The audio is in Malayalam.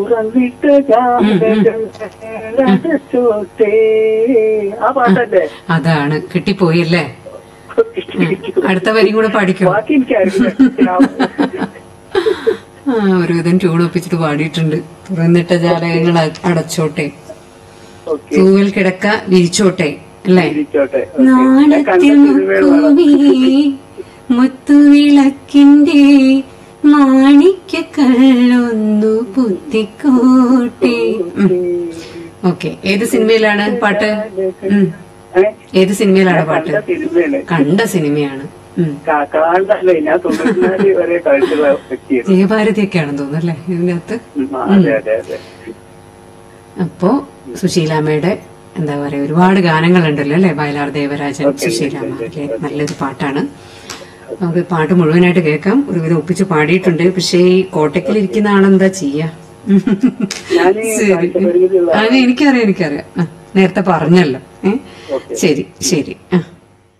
തുറന്നിട്ട ജാലകങ്ങളടച്ചോട്ടെ ആ പാട്ടല്ലേ അതാണ് കിട്ടിപ്പോയില്ലേ അടുത്ത വരി കൂടെ പാടിക്കോ ബാക്കി എനിക്കറിയില്ല ആ ഒരുവിധം ട്യൂൺ ഒപ്പിച്ചിട്ട് പാടിയിട്ടുണ്ട് തുറന്നിട്ട ജാലകങ്ങൾ അ- അടച്ചോട്ടെ ഓക്കെ തൂവൽ കിടക്ക വിരിച്ചോട്ടെ അല്ലേ ഇരിക്കോട്ടെ നാണത്തിൽ മുക്കുവി മുത്തുവിളക്കിന്റെ മാണിക്യ കള്ളൊന്നു പുത്തിക്കോട്ടെ ഓക്കെ ഏത് സിനിമയിലാണ് പാട്ട് ഉം. ഏത് സിനിമയിലാണ് പാട്ട് സിനിമയാണ് കണ്ട സിനിമയാണ് ഉം. കാണണ്ടല്ലേ ഞാൻ തൊണ്ണൂറ്റിനാല് വരെ കഴിച്ചുള്ള വ്യക്തിയാണ് ജയഭാരതിയൊക്കെയാണെന്ന് തോന്നുന്നു അല്ലേ ഇതിനകത്ത് ഉം, ആ, അതെ അതെ അതെ അപ്പോ സുശീലാമ്മയുടെ എന്താ പറയാ ഒരുപാട് ഗാനങ്ങളുണ്ടല്ലോ അല്ലെ വയലാർ ദേവരാജൻ സുശീലാമ്മ അല്ലെ നല്ലൊരു പാട്ടാണ് നമുക്ക് ഈ പാട്ട് മുഴുവനായിട്ട് കേൾക്കാം ഒരുവിധം ഒപ്പിച്ച് പാടിയിട്ടുണ്ട് പക്ഷേ ഈ കോട്ടയ്ക്കലിരിക്കുന്ന ആളെന്താ ചെയ്യാ ഞാന് ശരി കാഴ്ചപരിമിതിയുള്ള അത് എനിക്കറിയാം എനിക്കറിയാം ആ, നേരത്തെ പറഞ്ഞല്ലോ ഏ ശരി ശരി ആ